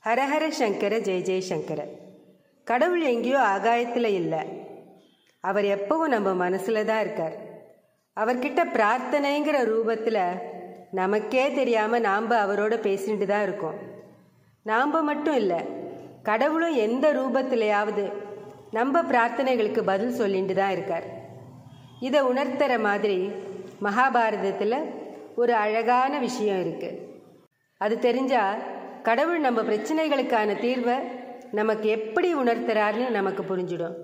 ஹரஹர சங்கர ஜெய ஜெயசங்கர கடவுள் எங்கேயோ ஆகாயத்தில் இல்லை அவர் எப்பவும் நம்ம மனசில் தான் இருக்கார் அவர்கிட்ட பிரார்த்தனைங்கிற ரூபத்தில் நமக்கே தெரியாமல் நாம் அவரோட பேசிட்டு தான் இருக்கோம் நாம் மட்டும் இல்லை கடவுளும் எந்த ரூபத்திலையாவது நம்ம பிரார்த்தனைகளுக்கு பதில் சொல்லிட்டு தான் இருக்கார் இதை உணர்த்துற மாதிரி மகாபாரதத்தில் ஒரு அழகான விஷயம் இருக்குது அது தெரிஞ்சால் கடவுள் நம்ம பிரச்சனைகளுக்கான தீர்வை நமக்கு எப்படி உணர்த்துறாருன்னு நமக்கு புரிஞ்சிடும்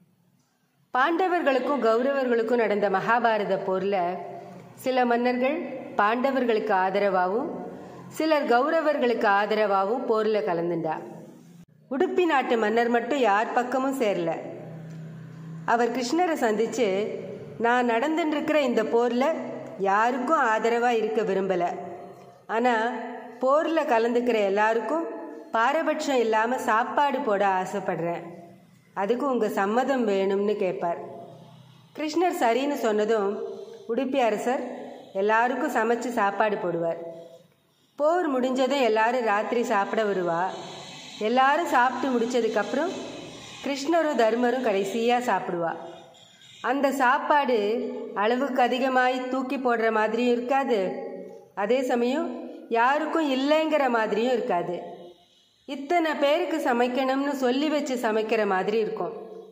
பாண்டவர்களுக்கும் கௌரவர்களுக்கும் நடந்த மகாபாரத போரில் சில மன்னர்கள் பாண்டவர்களுக்கு ஆதரவாகவும் சிலர் கௌரவர்களுக்கு ஆதரவாகவும் போரில் கலந்துண்டா உடுப்பி நாட்டு மன்னர் மட்டும் யார் பக்கமும் சேரல அவர் கிருஷ்ணரை சந்தித்து நான் நடந்துட்டுருக்கிற இந்த போரில் யாருக்கும் ஆதரவாக இருக்க விரும்பலை ஆனால் போரில் கலந்துக்கிற எல்லாருக்கும் பாரபட்சம் இல்லாமல் சாப்பாடு போட ஆசைப்படுறேன் அதுக்கு உங்கள் சம்மதம் வேணும்னு கேட்பார் கிருஷ்ணர் சரின்னு சொன்னதும் உடுப்பி அரசர் எல்லாருக்கும் சமைச்சு சாப்பாடு போடுவார் போர் முடிஞ்சதும் எல்லாரும் ராத்திரி சாப்பிட வருவா எல்லாரும் சாப்பிட்டு முடிச்சதுக்கப்புறம் கிருஷ்ணரும் தர்மரும் கடைசியாக சாப்பிடுவா அந்த சாப்பாடு அளவுக்கு அதிகமாகி தூக்கி போடுற மாதிரியும் இருக்காது அதே சமயம் யாருக்கும் இல்லைங்கிற மாதிரியும் இருக்காது இத்தனை பேருக்கு சமைக்கணும்னு சொல்லி வச்சு சமைக்கிற மாதிரி இருக்கும்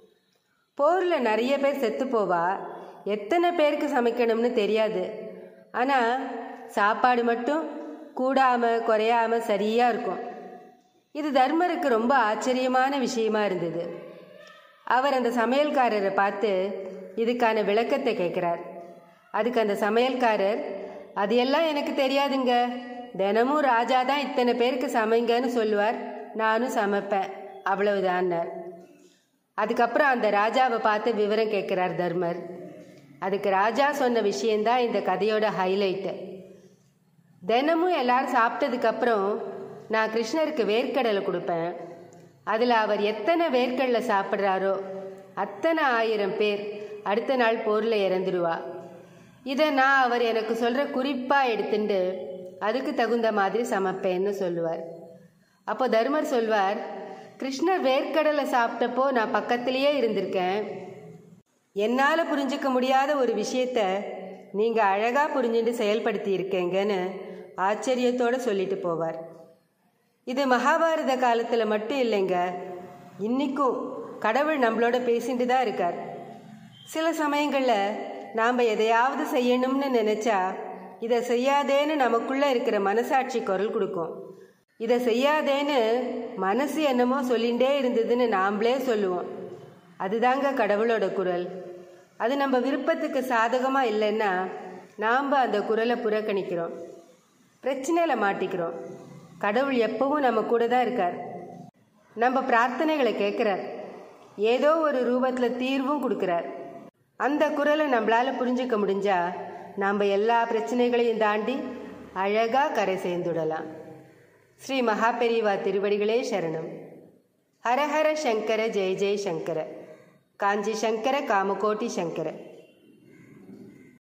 போரில் நிறைய பேர் செத்து போவா எத்தனை பேருக்கு சமைக்கணும்னு தெரியாது ஆனால் சாப்பாடு மட்டும் கூடாமல் குறையாமல் சரியாக இருக்கும் இது தர்மருக்கு ரொம்ப ஆச்சரியமான விஷயமா இருந்தது அவர் அந்த சமையல்காரரை பார்த்து இதுக்கான விளக்கத்தை கேட்குறார் அதுக்கு அந்த சமையல்காரர் அது எல்லாம் எனக்கு தெரியாதுங்க தினமும் ராஜா தான் இத்தனை பேருக்கு சமைங்கன்னு சொல்லுவார் நானும் சமைப்பேன் அவ்வளவுதான்னார் அதுக்கப்புறம் அந்த ராஜாவை பார்த்து விவரம் கேட்குறார் தர்மர் அதுக்கு ராஜா சொன்ன விஷயந்தான் இந்த கதையோட ஹைலைட்டு தினமும் எல்லாரும் சாப்பிட்டதுக்கப்புறம் நான் கிருஷ்ணருக்கு வேர்க்கடலை கொடுப்பேன் அதில் அவர் எத்தனை வேர்க்கடலை சாப்பிட்றாரோ அத்தனை ஆயிரம் பேர் அடுத்த நாள் போரில் இறந்துருவா இதை நான் அவர் எனக்கு சொல்கிற குறிப்பாக எடுத்துட்டு அதுக்கு தகுந்த மாதிரி சமைப்பேன்னு சொல்லுவார் அப்போ தர்மர் சொல்வார் கிருஷ்ணர் வேர்க்கடலை சாப்பிட்டப்போ நான் பக்கத்திலேயே இருந்திருக்கேன் என்னால் புரிஞ்சிக்க முடியாத ஒரு விஷயத்த நீங்கள் அழகாக புரிஞ்சுட்டு செயல்படுத்தி இருக்கீங்கன்னு ஆச்சரியத்தோடு சொல்லிட்டு போவார் இது மகாபாரத காலத்தில் மட்டும் இல்லைங்க இன்றைக்கும் கடவுள் நம்மளோட பேசிட்டு தான் இருக்கார் சில சமயங்களில் நாம் எதையாவது செய்யணும்னு நினச்சா இதை செய்யாதேன்னு நமக்குள்ளே இருக்கிற மனசாட்சி குரல் கொடுக்கும் இதை செய்யாதேன்னு மனசு என்னமோ சொல்லிகிட்டே இருந்ததுன்னு நாம்ளே சொல்லுவோம் அதுதாங்க கடவுளோட குரல் அது நம்ம விருப்பத்துக்கு சாதகமாக இல்லைன்னா நாம் அந்த குரலை புறக்கணிக்கிறோம் பிரச்சனையில் மாட்டிக்கிறோம் கடவுள் எப்பவும் நம்ம கூட தான் இருக்கார் நம்ம பிரார்த்தனைகளை கேட்குறார் ஏதோ ஒரு ரூபத்தில் தீர்வும் கொடுக்குறார் அந்த குரலை நம்மளால் புரிஞ்சுக்க முடிஞ்சா நாம் எல்லா பிரச்சனைகளையும் தாண்டி அழகாக கரை சேர்ந்துடலாம் ஸ்ரீ மகாபெரிவா திருவடிகளே சரணம் ஹரஹர சங்கர ஜெய ஜெய சங்கர காஞ்சி சங்கர காமகோட்டி சங்கர